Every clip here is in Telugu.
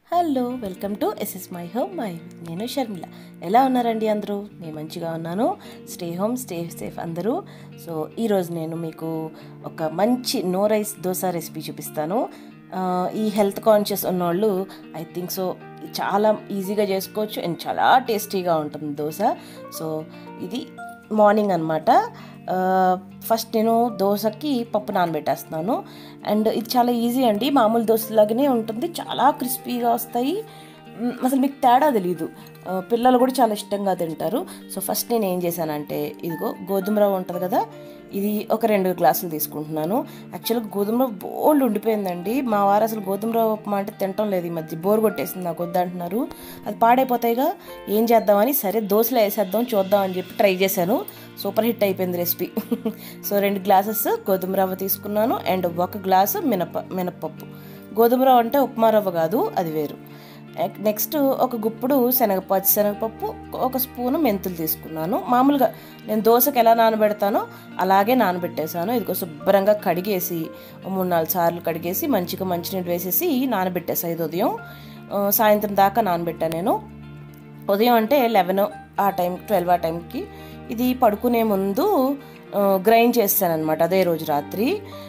hello welcome to SS my home my నేను షర్మిల ఎలా ఉన్నారండి అందరూ నేను మంచిగా ఉన్నాను స్టే హోమ్ స్టే సేఫ్ అందరూ సో ఈరోజు నేను మీకు ఒక మంచి నో రైస్ దోశ రెసిపీ చూపిస్తాను ఆ, ఈ హెల్త్ కాన్షియస్ ఉన్నవాళ్ళు ఐ థింక్ సో చాలా ఈజీగా చేసుకోవచ్చు అండ్ చాలా టేస్టీగా ఉంటుంది దోశ సో ఇది మార్నింగ్ అనమాట ఫస్ట్ నేను దోశకి పప్పు నానబెట్టేస్తున్నాను అండ్ ఇది చాలా ఈజీ అండి మామూలు దోశలాగానే ఉంటుంది చాలా క్రిస్పీగా వస్తాయి మ్, అసలు మీకు తేడా తెలియదు ఆ, పిల్లలు కూడా చాలా ఇష్టంగా తింటారు సో ఫస్ట్ నేను ఏం చేశానంటే ఇదిగో గోధుమ రవ్వ ఉంటుంది కదా ఇది ఒక రెండు గ్లాసులు తీసుకుంటున్నాను యాక్చువల్గా గోధుమ రవ్వ బోల్డ్ ఉండిపోయిందండి మా వారు అసలు గోధుమ రవ్వ ఉప్మా అంటే తినటం లేదు ఈ మధ్య బోర్ కొట్టేసింది నాకు వద్దంటున్నారు అది పాడైపోతాయిగా ఏం చేద్దామని సరే దోశలో వేసేద్దాం చూద్దాం అని చెప్పి ట్రై చేశాను సూపర్ హిట్ అయిపోయింది రెసిపీ సో రెండు గ్లాసెస్ గోధుమ రవ్వ తీసుకున్నాను అండ్ ఒక గ్లాసు మినప మినపప్పు గోధుమ రవ్వ అంటే ఉప్మా రవ్వ కాదు అది వేరు నెక్స్ట్ ఒక గుప్పుడు శనగ పచ్చి శనగపప్పు ఒక స్పూను మెంతులు తీసుకున్నాను మామూలుగా నేను దోశకి ఎలా నానబెడతానో అలాగే నానబెట్టేశాను ఇదిగో శుభ్రంగా కడిగేసి ఓ మూడు నాలుగు సార్లు కడిగేసి మంచిగా మంచినీళ్ళు వేసేసి నానబెట్టేసా ఇది ఉదయం ఆ, సాయంత్రం దాకా నానబెట్టాను నేను ఉదయం అంటే లెవెన్ ఆ టైం ట్వెల్వ్ ఆ టైంకి ఇది పడుకునే ముందు గ్రైండ్ చేస్తాను అనమాట అదే రోజు రాత్రి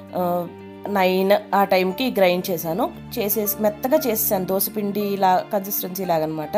నైన్ ఆ టైంకి గ్రైండ్ చేశాను చేసేసి మెత్తగా చేసాను దోశపిండి ఇలా కన్సిస్టెన్సీ లాగనమాట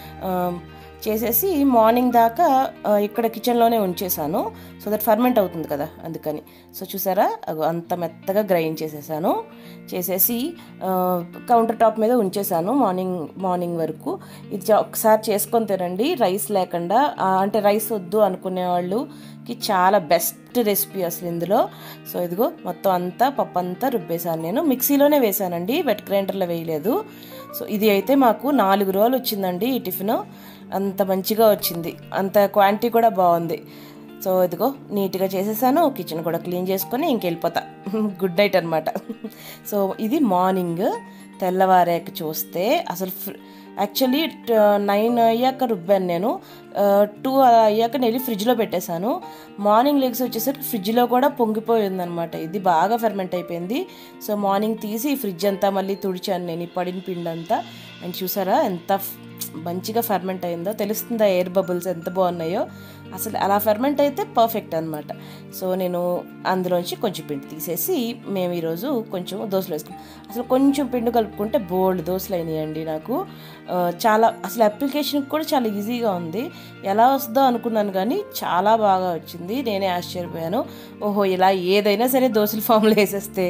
చేసేసి మార్నింగ్ దాకా ఆ, ఇక్కడ కిచెన్లోనే ఉంచేసాను సో దట్ ఫర్మెంట్ అవుతుంది కదా అందుకని సో చూసారా అగో అంత మెత్తగా గ్రైండ్ చేసేసాను చేసేసి కౌంటర్ టాప్ మీద ఉంచేసాను మార్నింగ్ మార్నింగ్ వరకు ఇది చా- ఒకసారి చేసుకొని తినండి రైస్ లేకుండా ఆ, అంటే రైస్ వద్దు అనుకునే వాళ్ళకి చాలా బెస్ట్ రెసిపీ అసలు ఇందులో సో ఇదిగో మొత్తం అంతా పప్పు అంతా రుబ్బేశాను నేను మిక్సీలోనే వేసానండి వెట్ గ్రైండర్లో వేయలేదు సో ఇది అయితే మాకు నాలుగు రోజులు వచ్చిందండి ఈ టిఫిన్ అంత మంచిగా వచ్చింది అంత క్వాంటిటీ కూడా బాగుంది సో ఇదిగో నీట్గా చేసేసాను కిచెన్ కూడా క్లీన్ చేసుకొని ఇంకెళ్ళిపోతా గుడ్ నైట్ అనమాట సో ఇది మార్నింగ్ తెల్లవారాక చూస్తే అసలు యాక్చువల్లీ నైన్ అయ్యాక రుబ్బాను నేను టూ అలా అయ్యాక నేను వెళ్ళి ఫ్రిడ్జ్లో పెట్టేశాను మార్నింగ్ లెగ్స్ వచ్చేసరికి ఫ్రిడ్జ్లో కూడా పొంగిపోయి ఉందన్నమాట ఇది బాగా ఫెర్మెంట్ అయిపోయింది సో మార్నింగ్ తీసి ఫ్రిడ్జ్ అంతా మళ్ళీ తుడిచాను నేను ఈ పడిన పిండి అంతా అండ్ చూసారా ఎంత ఫ్- మంచిగా ఫెర్మెంట్ అయిందో తెలుస్తుందా ఎయిర్ బబుల్స్ ఎంత బాగున్నాయో అసలు అలా ఫెర్మెంట్ అయితే పర్ఫెక్ట్ అనమాట సో నేను అందులోంచి కొంచెం పిండి తీసేసి మేము ఈరోజు కొంచెం దోశలు వేసుకున్నాం అసలు కొంచెం పిండి కలుపుకుంటే బోల్డ్ దోశలు అయినాయండి నాకు ఆ, చాలా అసలు అప్లికేషన్ కూడా చాలా ఈజీగా ఉంది ఎలా వస్తుందో అనుకున్నాను కానీ చాలా బాగా వచ్చింది నేనే ఆశ్చర్యపోయాను ఓహో ఇలా ఏదైనా సరే దోశల ఫామ్లో వేసేస్తే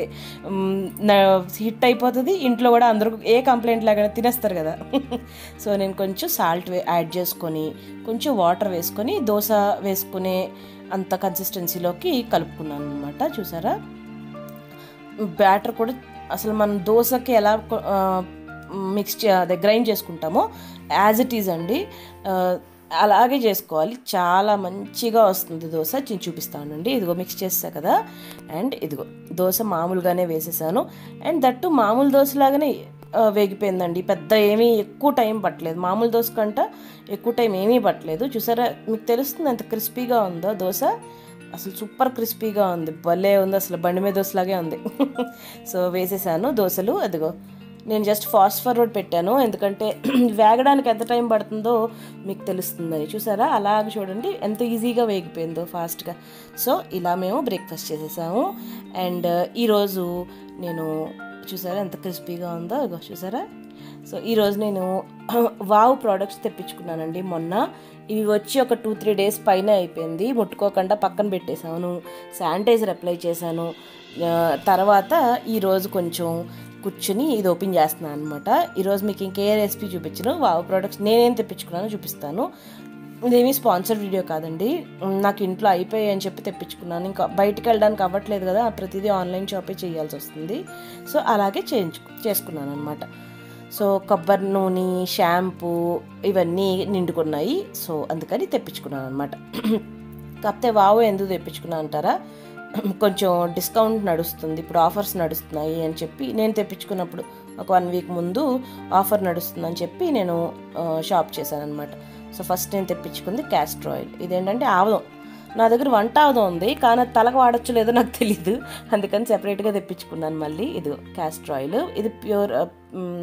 హిట్ అయిపోతుంది ఇంట్లో కూడా అందరూ ఏ కంప్లైంట్ లాగా తినేస్తారు కదా సో నేను కొంచెం సాల్ట్ యాడ్ చేసుకొని కొంచెం వాటర్ వేసుకొని దోశ వేసుకునే అంత కన్సిస్టెన్సీలోకి కలుపుకున్నాను అనమాట చూసారా బ్యాటర్ కూడా అసలు మనం దోశకి ఎలా మిక్స్ అదే గ్రైండ్ చేసుకుంటామో యాజ్ ఇట్ ఈజ్ అండి ఆ, అలాగే చేసుకోవాలి చాలా మంచిగా వస్తుంది దోశ నేను చూపిస్తానండి ఇదిగో మిక్స్ చేసా కదా అండ్ ఇదిగో దోశ మామూలుగానే వేసేసాను అండ్ దట్టు మామూలు దోశలాగానే ఆ, వేగిపోయిందండి పెద్ద ఏమీ ఎక్కువ టైం పట్టలేదు మామూలు దోశ కంట ఎక్కువ టైం ఏమీ పట్టలేదు చూసారా మీకు తెలుస్తుంది ఎంత క్రిస్పీగా ఉందో దోశ అసలు సూపర్ క్రిస్పీగా ఉంది భలే ఉంది అసలు బండి మీద దోశలాగే ఉంది సో వేసేసాను దోశలు అదిగో నేను జస్ట్ ఫాస్ట్ ఫార్వర్డ్ పెట్టాను ఎందుకంటే వేగడానికి ఎంత టైం పడుతుందో మీకు తెలుస్తుందని చూసారా అలాగ చూడండి ఎంత ఈజీగా వేగిపోయిందో ఫాస్ట్గా సో ఇలా మేము బ్రేక్ఫాస్ట్ చేసేసాము అండ్ ఈరోజు నేను చూసారా ఎంత క్రిస్పీగా ఉందో ఇగో చూసారా సో ఈరోజు నేను వావ్ ప్రోడక్ట్స్ తెప్పించుకున్నానండి మొన్న ఇవి వచ్చి ఒక టూ త్రీ డేస్ పైన అయిపోయింది ముట్టుకోకుండా పక్కన పెట్టేశాను శానిటైజర్ అప్లై చేశాను ఆ, తర్వాత ఈరోజు కొంచెం కూర్చుని ఇది ఓపెన్ చేస్తున్నాను అనమాట ఈరోజు మీకు ఇంకే రెసిపీ చూపించను వావ్ ప్రోడక్ట్స్ నేనేం తెప్పించుకున్నానో చూపిస్తాను ఇదేమీ స్పాన్సర్ వీడియో కాదండి ఉమ్, నాకు ఇంట్లో అయిపోయాయి అని చెప్పి తెప్పించుకున్నాను ఇంకా బయటికి వెళ్ళడానికి అవ్వట్లేదు కదా ప్రతిదీ ఆన్లైన్ షాపే చేయాల్సి వస్తుంది సో అలాగే చేయించు చేసుకున్నాను అనమాట సో కొబ్బరి నూనె షాంపూ ఇవన్నీ నిండుకున్నాయి సో అందుకని తెప్పించుకున్నాను అనమాట కాకపోతే వావు ఎందుకు తెప్పించుకున్నా అంటారా కొంచెం డిస్కౌంట్ నడుస్తుంది ఇప్పుడు ఆఫర్స్ నడుస్తున్నాయి అని చెప్పి నేను తెప్పించుకున్నప్పుడు ఒక వన్ వీక్ ముందు ఆఫర్ నడుస్తుందని చెప్పి నేను ఆ, షాప్ చేశాను అనమాట సో ఫస్ట్ నేను తెప్పించుకుంది క్యాస్టర్ ఆయిల్ ఇదేంటంటే ఆవదం నా దగ్గర వంట ఆవదం ఉంది కానీ అది తలకు వాడచ్చు లేదో నాకు తెలీదు అందుకని సెపరేట్గా తెప్పించుకున్నాను మళ్ళీ ఇది క్యాస్టర్ ఆయిల్ ఇది ప్యూర్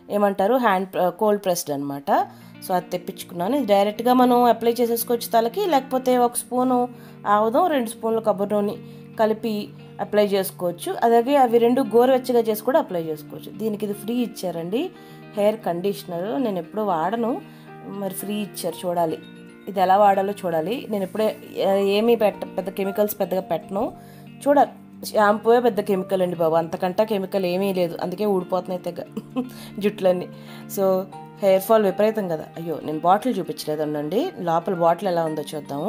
ఏమంటారు హ్యాండ్ కోల్డ్ ప్రెస్డ్ అనమాట సో అది తెప్పించుకున్నాను ఇది డైరెక్ట్గా మనం అప్లై చేసేసుకోవచ్చు తలకి లేకపోతే ఒక స్పూను ఆవుదం రెండు స్పూన్లు కొబ్బరి నూనె కలిపి అప్లై చేసుకోవచ్చు అలాగే అవి రెండు గోరువెచ్చగా చేసి కూడా అప్లై చేసుకోవచ్చు దీనికి ఇది ఫ్రీ ఇచ్చారండి హెయిర్ కండిషనర్ నేను ఎప్పుడూ వాడను మరి ఫ్రీ ఇచ్చారు చూడాలి ఇది ఎలా వాడాలో చూడాలి నేను ఎప్పుడే ఏమీ పెట్ట పెద్ద కెమికల్స్ పెద్దగా పెట్టను చూడాలి షాంపూయే పెద్ద కెమికల్ అండి బాబు అంతకంటే కెమికల్ ఏమీ లేదు అందుకే ఊడిపోతున్నాయి తెగ జుట్లన్నీ సో హెయిర్ ఫాల్ విపరీతం కదా అయ్యో నేను బాటిల్ చూపించలేదండి లోపల బాటిల్ ఎలా ఉందో చూద్దాము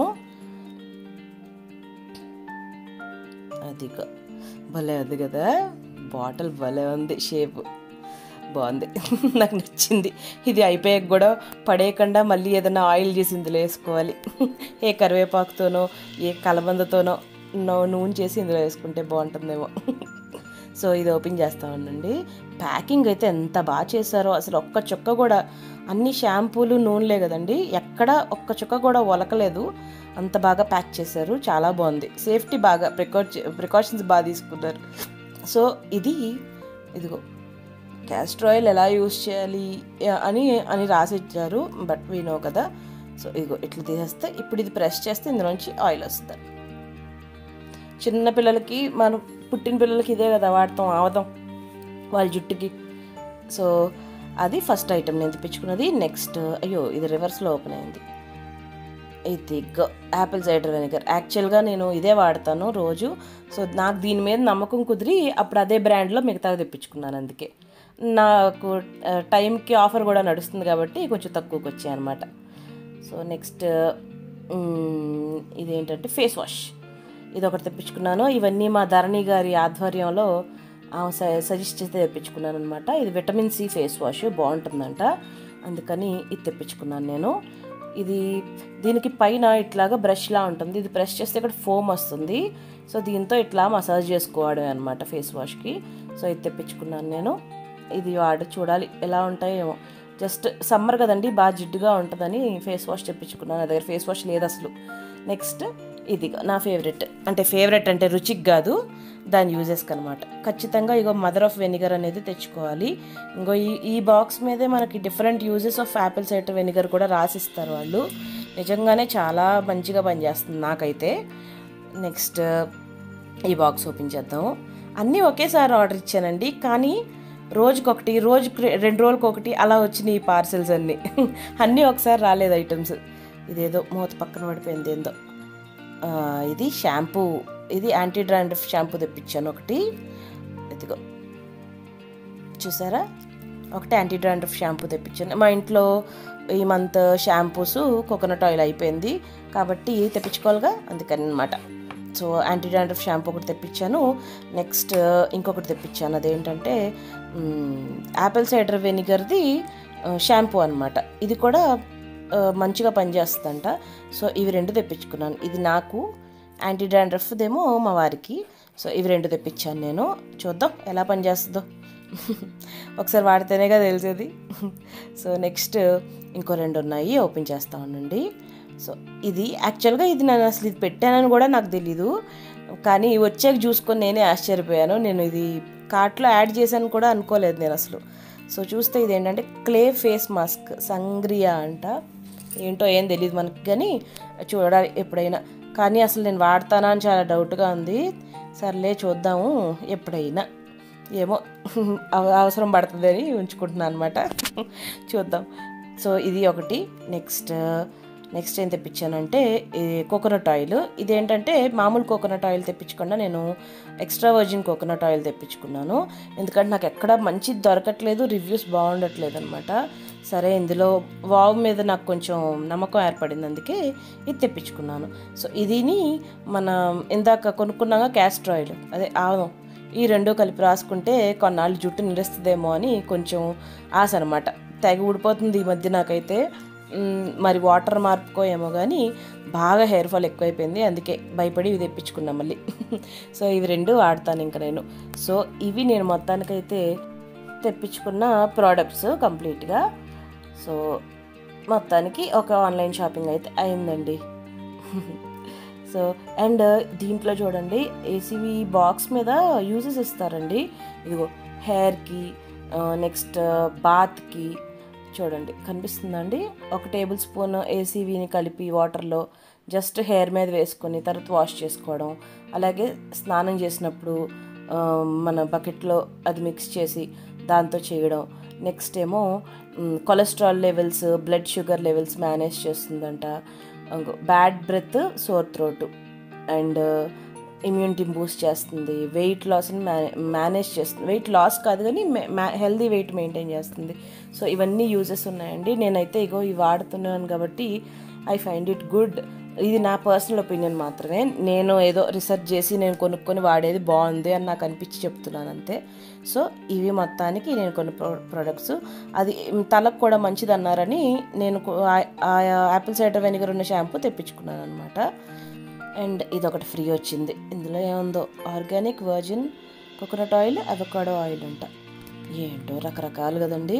అదిగో భలే ఉంది కదా బాటిల్ భలే ఉంది షేప్ బాగుంది నాకు నచ్చింది ఇది అయిపోయాక కూడా పడేయకుండా మళ్ళీ ఏదైనా ఆయిల్ చేసి ఇందులో వేసుకోవాలి ఏ కరివేపాకుతోనో ఏ కలబందతోనో నో నూనె చేసి ఇందులో వేసుకుంటే బాగుంటుందేమో సో ఇది ఓపెన్ చేస్తా ఉండండి ప్యాకింగ్ అయితే ఎంత బాగా చేశారో అసలు ఒక్క చుక్క కూడా అన్ని షాంపూలు నూనెలే కదండి ఎక్కడ ఒక్క చుక్క కూడా ఒలకలేదు అంత బాగా ప్యాక్ చేశారు చాలా బాగుంది సేఫ్టీ బాగా ప్రికాష ప్రికాషన్స్ బాగా తీసుకున్నారు సో ఇది ఇదిగో క్యాస్టర్ ఆయిల్ ఎలా యూస్ చేయాలి అని అని రాసి ఇచ్చారు బట్ వినో కదా సో ఇదిగో ఇట్లా తీసేస్తే ఇప్పుడు ఇది ప్రెస్ చేస్తే ఇందులోంచి ఆయిల్ వస్తుంది చిన్న పిల్లలకి మనం పుట్టిన పిల్లలకి ఇదే కదా వాడతాం ఆవదాం వాళ్ళ జుట్టుకి సో అది ఫస్ట్ ఐటమ్ నేను తెప్పించుకున్నది నెక్స్ట్ అయ్యో ఇది రివర్స్లో ఓపెన్ అయింది ఇది యాపిల్ సైడర్ వెనిగర్ యాక్చువల్గా నేను ఇదే వాడతాను రోజు సో నాకు దీని మీద నమ్మకం కుదిరి అప్పుడు అదే బ్రాండ్లో మిగతాది తెప్పించుకున్నాను అందుకే నాకు టైంకి ఆఫర్ కూడా నడుస్తుంది కాబట్టి కొంచెం తక్కువకి వచ్చాయి అనమాట సో నెక్స్ట్ ఇదేంటంటే ఫేస్ వాష్ ఇది ఒకటి తెప్పించుకున్నాను ఇవన్నీ మా ధరణి గారి ఆధ్వర్యంలో సజెస్ట్ చేస్తే తెప్పించుకున్నాను అనమాట ఇది విటమిన్ సి ఫేస్ వాష్ బాగుంటుందంట అందుకని ఇది తెప్పించుకున్నాను నేను ఇది దీనికి పైన ఇట్లాగా బ్రష్లా ఉంటుంది ఇది బ్రష్ చేస్తే ఇక్కడ ఫోమ్ వస్తుంది సో దీంతో ఇట్లా మసాజ్ చేసుకోవడం అనమాట ఫేస్ వాష్కి సో ఇది తెప్పించుకున్నాను నేను ఇది వాడు చూడాలి ఎలా ఉంటాయో ఏమో జస్ట్ సమ్మర్ కదండి బాగా జిడ్డుగా ఉంటుందని ఫేస్ వాష్ తెప్పించుకున్నాను నా దగ్గర ఫేస్ వాష్ లేదు అసలు నెక్స్ట్ ఇది నా ఫేవరెట్ అంటే ఫేవరెట్ అంటే రుచికి కాదు దాని యూజెస్కి అనమాట ఖచ్చితంగా ఇగో మదర్ ఆఫ్ వెనిగర్ అనేది తెచ్చుకోవాలి ఇంకో ఈ ఈ బాక్స్ మీదే మనకి different uses of apple cider vinegar కూడా రాసిస్తారు వాళ్ళు నిజంగానే చాలా మంచిగా పనిచేస్తుంది నాకైతే నెక్స్ట్ ఈ బాక్స్ ఓపెన్ చేద్దాం అన్నీ ఒకేసారి ఆర్డర్ ఇచ్చానండి కానీ రోజుకొకటి రోజుకి రెండు రోజులకి ఒకటి అలా వచ్చినాయి ఈ పార్సెల్స్ అన్నీ అన్నీ ఒకసారి రాలేదు ఐటమ్స్ ఇదేదో మూత పక్కన పడిపోయింది ఏందో ఇది షాంపూ ఇది యాంటీ డ్రాండ్రఫ్ షాంపూ తెప్పించాను ఒకటి ఇదిగో చూసారా ఒకటి యాంటీ డ్రాండ్రఫ్ షాంపూ తెప్పించాను మా ఇంట్లో ఈ మంత్ షాంపూస్ కోకోనట్ ఆయిల్ అయిపోయింది కాబట్టి తెప్పించుకోవాలిగా అందుకని అనమాట సో యాంటీ డాండ్రఫ్ షాంపూ ఒకటి తెప్పించాను నెక్స్ట్ ఇంకొకటి తెప్పించాను అదేంటంటే యాపిల్ సైడర్ వెనిగర్ది షాంపూ అనమాట ఇది కూడా మంచిగా పనిచేస్తుందంట సో ఇవి రెండు తెప్పించుకున్నాను ఇది నాకు యాంటీ డాండ్రఫ్దేమో మా వారికి సో ఇవి రెండు తెప్పించాను నేను చూద్దాం ఎలా పనిచేస్తుందో ఒకసారి వాడితేనేగా తెలిసేది సో నెక్స్ట్ ఇంకో రెండు ఉన్నాయి ఓపెన్ చేస్తా ఉండండి సో ఇది యాక్చువల్గా ఇది నేను అసలు ఇది పెట్టానని కూడా నాకు తెలీదు కానీ వచ్చాక చూసుకొని నేనే ఆశ్చర్యపోయాను నేను ఇది కార్ట్లో యాడ్ చేశాను కూడా అనుకోలేదు నేను అసలు సో చూస్తే ఇది ఏంటంటే క్లే ఫేస్ మాస్క్ సంగ్రియా అంట ఏంటో ఏం తెలియదు మనకి కానీ చూడాలి ఎప్పుడైనా కానీ అసలు నేను వాడతానా అని చాలా డౌట్గా ఉంది సర్లే చూద్దాము ఎప్పుడైనా ఏమో అవసరం పడుతుంది అని ఉంచుకుంటున్నాను అనమాట చూద్దాం సో ఇది ఒకటి నెక్స్ట్ నెక్స్ట్ ఏం తెప్పించానంటే కోకోనట్ ఆయిల్ ఇదేంటంటే మామూలు కోకోనట్ ఆయిల్ తెప్పించకుండా నేను ఎక్స్ట్రా వర్జిన్ కోకోనట్ ఆయిల్ తెప్పించుకున్నాను ఎందుకంటే నాకు ఎక్కడ మంచి దొరకట్లేదు రివ్యూస్ బాగుండట్లేదు అనమాట సరే ఇందులో వావ్ మీద నాకు కొంచెం నమ్మకం ఏర్పడింది అందుకే ఇది తెప్పించుకున్నాను సో ఇదిని మన ఇందాక కొనుక్కున్నాగా క్యాస్టర్ ఆయిల్ అదే ఆవం ఈ రెండు కలిపి రాసుకుంటే కొన్నాళ్ళు జుట్టు నిలుస్తుందేమో అని కొంచెం ఆశ అనమాట తెగ ఊడిపోతుంది ఈ మధ్య నాకైతే మరి వాటర్ మార్పుకో ఏమో కానీ బాగా హెయిర్ ఫాల్ ఎక్కువైపోయింది అందుకే భయపడి ఇవి తెప్పించుకున్నా మళ్ళీ సో ఇవి రెండు వాడతాను ఇంకా నేను సో ఇవి నేను మొత్తానికైతే తెప్పించుకున్న ప్రోడక్ట్స్ కంప్లీట్గా సో మొత్తానికి ఒక ఆన్లైన్ షాపింగ్ అయితే అయిందండి సో అండ్ దీంట్లో చూడండి ఏసీవి బాక్స్ మీద యూజెస్ ఇస్తారండి ఇదిగో హెయిర్కి నెక్స్ట్ బాత్కి చూడండి కనిపిస్తుందండి ఒక టేబుల్ స్పూన్ ఏసీవీని కలిపి వాటర్లో జస్ట్ హెయిర్ మీద వేసుకొని తర్వాత వాష్ చేసుకోవడం అలాగే స్నానం చేసినప్పుడు ఆ, మన బకెట్లో అది మిక్స్ చేసి దాంతో చేయడం నెక్స్ట్ ఏమో మ్, cholesterol levels blood sugar levels manage చేస్తుందంట bad breath sore throat and immunity boost చేస్తుంది వెయిట్ లాస్ని మేనేజ్ చేస్తుంది వెయిట్ లాస్ కాదు కానీ హెల్దీ వెయిట్ మెయింటైన్ చేస్తుంది సో ఇవన్నీ యూజెస్ ఉన్నాయండి నేనైతే ఇగో ఇవి వాడుతున్నాను కాబట్టి ఐ ఫైండ్ ఇట్ గుడ్ ఇది నా పర్సనల్ ఒపీనియన్ మాత్రమే నేను ఏదో రీసెర్చ్ చేసి నేను కొనుక్కొని వాడేది బాగుంది అని నాకు అనిపించి చెప్తున్నాను అంతే సో ఇవి మొత్తానికి నేను కొన్ని ప్రో ప్రొడక్ట్స్ అది తలకు కూడా మంచిది అన్నారని నేను కొ- ఆ- ఆ యాపిల్ సైడర్ వెనిగర్ ఉన్న షాంపూ తెప్పించుకున్నాను అనమాట అండ్ ఇది ఒకటి ఫ్రీ వచ్చింది ఇందులో ఏముందో organic virgin coconut oil avocado oil అంట ఏంటో రకరకాలు కదండి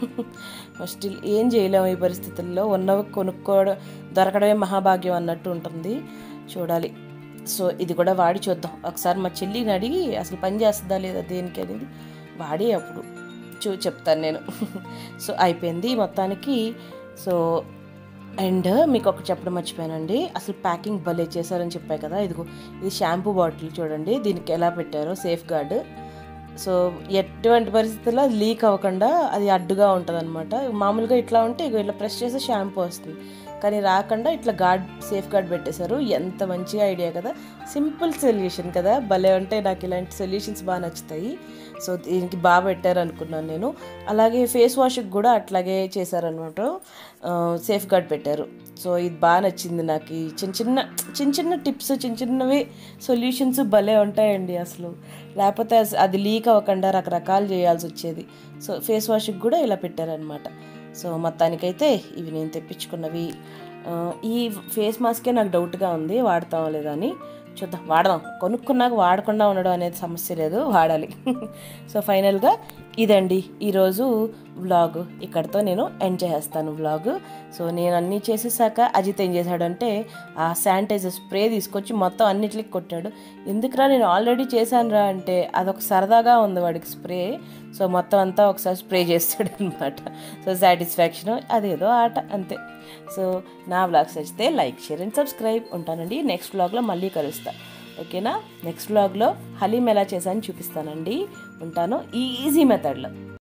స్టిల్ ఏం చేయలేము ఈ పరిస్థితుల్లో ఉన్నవి కొనుక్కోవడం దొరకడమే మహాభాగ్యం అన్నట్టు ఉంటుంది చూడాలి సో ఇది కూడా వాడి చూద్దాం ఒకసారి మా చెల్లిని అడిగి అసలు పని చేస్తుందా లేదా దేనికి అనేది వాడి అప్పుడు చూ చెప్తాను నేను సో అయిపోయింది మొత్తానికి సో అండ్ మీకు ఒకటి చెప్పడం మర్చిపోయానండి అసలు ప్యాకింగ్ భలే చేశారని చెప్పాయి కదా ఇదిగో ఇది షాంపూ బాటిల్ చూడండి దీనికి ఎలా పెట్టారో సేఫ్ గార్డ్ సో ఎటువంటి పరిస్థితుల్లో అది లీక్ అవ్వకుండా అది అడ్డుగా ఉంటుంది అనమాట మామూలుగా ఇట్లా ఉంటే ఇగో ఇట్లా ప్రెస్ చేస్తే షాంపూ వస్తుంది కానీ రాకుండా ఇట్లా గార్డ్ సేఫ్ గార్డ్ పెట్టేశారు ఎంత మంచి ఐడియా కదా సింపుల్ సొల్యూషన్ కదా భలే ఉంటే నాకు ఇలాంటి సొల్యూషన్స్ బాగా నచ్చుతాయి సో దీనికి బాగా పెట్టారు అనుకున్నాను నేను అలాగే ఫేస్ వాష్కి కూడా అట్లాగే చేశారనమాట సేఫ్ గార్డ్ పెట్టారు సో ఇది బాగా నచ్చింది నాకు ఈ చిన్న చిన్న చిన్న చిన్న టిప్స్ చిన్న చిన్నవి సొల్యూషన్స్ భలే ఉంటాయండి అసలు లేకపోతే అస- అది లీక్ అవ్వకుండా రకరకాలు చేయాల్సి వచ్చేది సో ఫేస్ వాష్కి కూడా ఇలా పెట్టారనమాట సో మొత్తానికైతే ఇవి నేను తెప్పించుకున్నవి ఆ, ఈ ఫేస్ మాస్కే నాకు డౌట్గా ఉంది వాడతామో లేదా అని చూద్దాం వాడదాం కొనుక్కున్నాక వాడకుండా ఉండడం అనేది సమస్య లేదు వాడాలి సో ఫైనల్గా ఇదండి ఈరోజు వ్లాగ్ ఇక్కడితో నేను ఎండ్ చేసేస్తాను వ్లాగ్ సో నేను అన్నీ చేసేసాక అజిత్ ఏం చేశాడంటే ఆ శానిటైజర్ స్ప్రే తీసుకొచ్చి మొత్తం అన్నిటికి కొట్టాడు ఎందుకురా నేను ఆల్రెడీ చేశానురా అంటే అదొక సరదాగా ఉంది వాడికి స్ప్రే సో మొత్తం అంతా ఒకసారి స్ప్రే చేస్తాడు అనమాట సో సాటిస్ఫాక్షన్ అదేదో ఆట అంతే సో నా వ్లాగ్స్ నచ్చితే లైక్ షేర్ అండ్ సబ్స్క్రైబ్ ఉంటానండి నెక్స్ట్ వ్లాగ్లో మళ్ళీ కలుస్తా ఓకేనా నెక్స్ట్ వ్లాగ్లో హలీం ఎలా చేశాను చూపిస్తానండి ఉంటాను ఈ ఈజీ మెథడ్లో